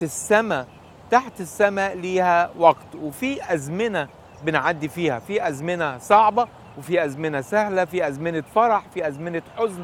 السماء تحت السماء ليها وقت وفي أزمنة بنعدي فيها في أزمنة صعبة وفي أزمنة سهلة في أزمنة فرح في أزمنة حزن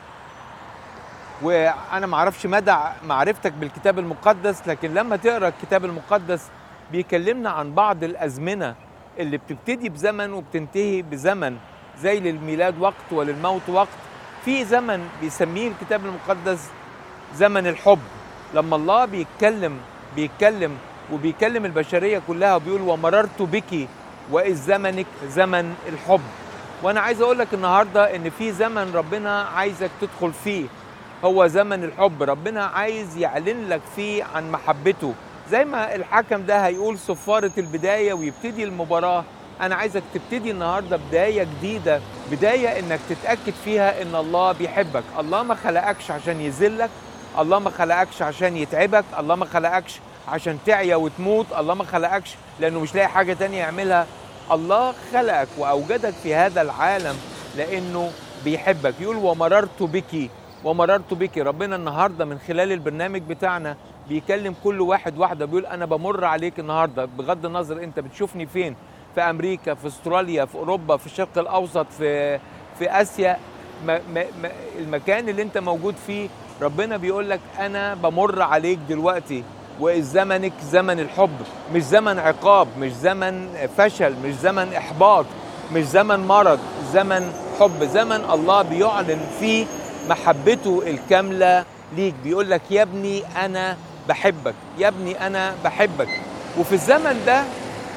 وأنا معرفش مدى معرفتك بالكتاب المقدس لكن لما تقرأ الكتاب المقدس بيكلمنا عن بعض الأزمنة اللي بتبتدي بزمن وبتنتهي بزمن زي للميلاد وقت وللموت وقت في زمن بيسميه الكتاب المقدس زمن الحب لما الله بيتكلم بيتكلم وبيكلم البشريه كلها وبيقول ومررت بك واذ زمنك زمن الحب وانا عايز اقول لك النهارده ان في زمن ربنا عايزك تدخل فيه هو زمن الحب ربنا عايز يعلن لك فيه عن محبته زي ما الحكم ده هيقول صفارة البداية ويبتدي المباراة أنا عايزك تبتدي النهاردة بداية جديدة بداية إنك تتأكد فيها إن الله بيحبك الله ما خلقكش عشان يذلك الله ما خلقكش عشان يتعبك الله ما خلقكش عشان تعيا وتموت الله ما خلقكش لأنه مش لاقي حاجة تانية يعملها الله خلقك وأوجدك في هذا العالم لأنه بيحبك يقول ومررت بك ومررت بك ربنا النهاردة من خلال البرنامج بتاعنا بيكلم كل واحد واحدة بيقول أنا بمر عليك النهاردة بغض النظر أنت بتشوفني فين في أمريكا في أستراليا في أوروبا في الشرق الأوسط في في آسيا ما ما ما المكان اللي أنت موجود فيه ربنا بيقول لك أنا بمر عليك دلوقتي وإذ زمنك زمن الحب مش زمن عقاب مش زمن فشل مش زمن إحباط مش زمن مرض زمن حب زمن الله بيعلن فيه محبته الكاملة ليك بيقول لك يا ابني أنا بحبك يا ابني أنا بحبك وفي الزمن ده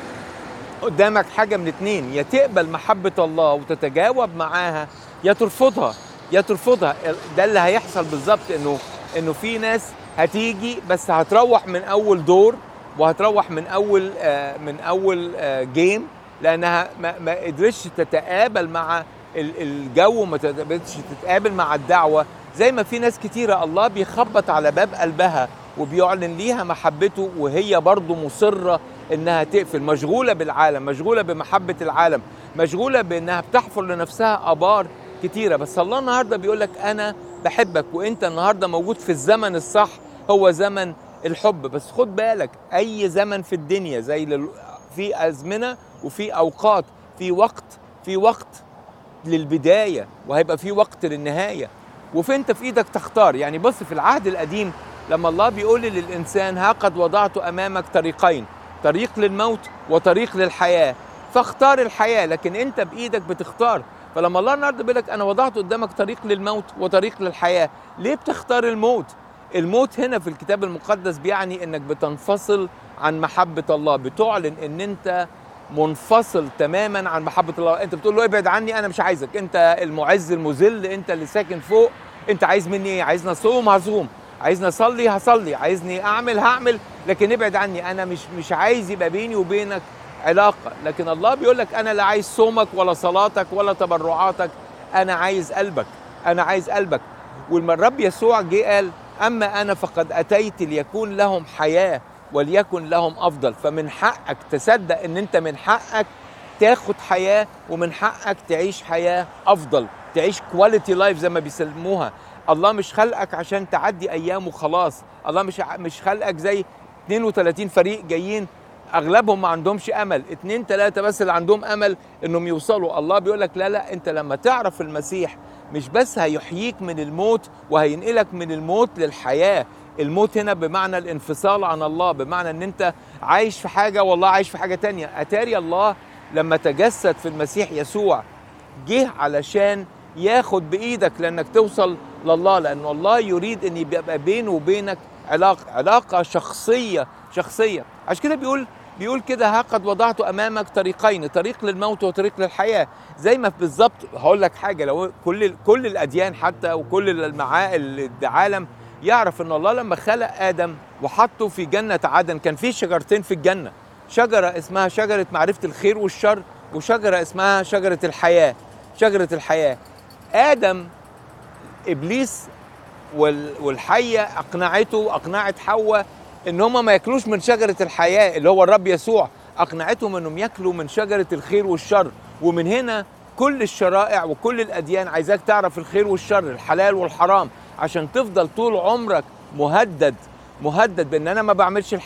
قدامك حاجة من اتنين يا تقبل محبة الله وتتجاوب معاها يا ترفضها يا ترفضها ده اللي هيحصل بالظبط انه انه في ناس هتيجي بس هتروح من اول دور وهتروح من اول آه من اول آه جيم لانها ما, ما قدرتش تتقابل مع الجو ما قدرتش تتقابل مع الدعوه زي ما في ناس كتيره الله بيخبط على باب قلبها وبيعلن ليها محبته وهي برضه مصره انها تقفل مشغوله بالعالم مشغوله بمحبه العالم مشغوله بانها بتحفر لنفسها ابار كتيره بس الله النهارده بيقول لك انا بحبك وانت النهارده موجود في الزمن الصح هو زمن الحب بس خد بالك اي زمن في الدنيا زي لل... في ازمنه وفي اوقات في وقت في وقت للبدايه وهيبقى في وقت للنهايه وفانت في ايدك تختار يعني بص في العهد القديم لما الله بيقول للانسان ها قد وضعت امامك طريقين طريق للموت وطريق للحياه فاختار الحياه لكن انت بايدك بتختار فلما الله النهارده بيقول لك انا وضعت قدامك طريق للموت وطريق للحياه ليه بتختار الموت الموت هنا في الكتاب المقدس بيعني انك بتنفصل عن محبه الله بتعلن ان انت منفصل تماما عن محبه الله انت بتقول له ابعد عني انا مش عايزك انت المعز المذل انت اللي ساكن فوق انت عايز مني ايه عايزني اصوم هصوم عايزني اصلي هصلي عايزني اعمل هعمل لكن ابعد عني انا مش مش عايز يبقى بيني وبينك علاقه لكن الله بيقول لك انا لا عايز صومك ولا صلاتك ولا تبرعاتك انا عايز قلبك انا عايز قلبك ولما الرب يسوع جه قال اما انا فقد اتيت ليكون لهم حياه وليكن لهم افضل فمن حقك تصدق ان انت من حقك تاخد حياه ومن حقك تعيش حياه افضل تعيش كواليتي لايف زي ما بيسموها الله مش خلقك عشان تعدي ايام وخلاص الله مش مش خلقك زي 32 فريق جايين اغلبهم ما عندهمش امل اتنين تلاتة بس اللي عندهم امل انهم يوصلوا الله بيقول لك لا لا انت لما تعرف المسيح مش بس هيحييك من الموت وهينقلك من الموت للحياه الموت هنا بمعنى الانفصال عن الله بمعنى ان انت عايش في حاجه والله عايش في حاجه تانية اتاري الله لما تجسد في المسيح يسوع جه علشان ياخد بايدك لانك توصل لله لان الله يريد ان يبقى بينه وبينك علاقه علاقه شخصيه شخصيه عشان كده بيقول بيقول كده ها قد وضعت امامك طريقين طريق للموت وطريق للحياه زي ما بالظبط هقول لك حاجه لو كل كل الاديان حتى وكل المعائل العالم يعرف ان الله لما خلق ادم وحطه في جنه عدن كان في شجرتين في الجنه شجره اسمها شجره معرفه الخير والشر وشجره اسمها شجره الحياه شجره الحياه ادم ابليس والحيه اقنعته واقنعت حواء ان هم ما ياكلوش من شجره الحياه اللي هو الرب يسوع اقنعتهم انهم ياكلوا من شجره الخير والشر ومن هنا كل الشرائع وكل الاديان عايزاك تعرف الخير والشر الحلال والحرام عشان تفضل طول عمرك مهدد مهدد بان انا ما بعملش